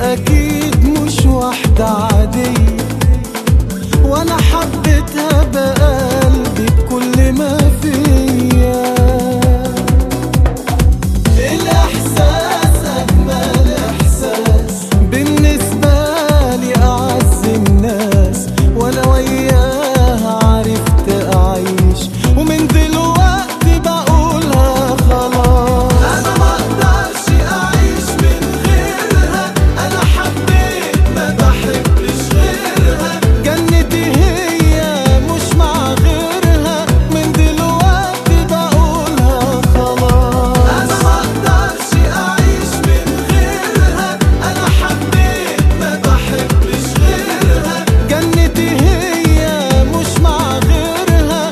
أكيد مش واحدة عادية وأنا حبيتها بقلبي بكل ما فيا الإحساس أجمل إحساس بالنسبة لي أعز الناس وأنا وياها عرفت أعيش ومن دلوقتي بقولها خلاص أنا مقدرش أعيش من غيرها أنا حبيت ما بحبش غيرها جنتي هي مش مع غيرها من دلوقتي بقولها خلاص أنا مقدرش أعيش من غيرها أنا حبيت ما بحبش غيرها جنتي هي مش مع غيرها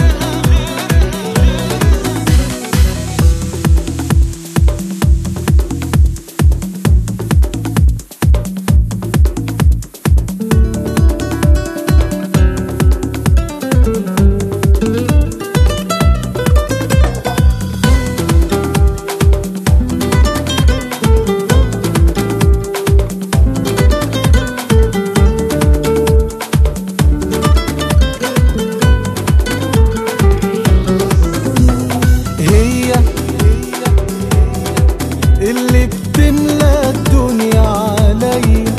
هي اللي بتملى الدنيا عليا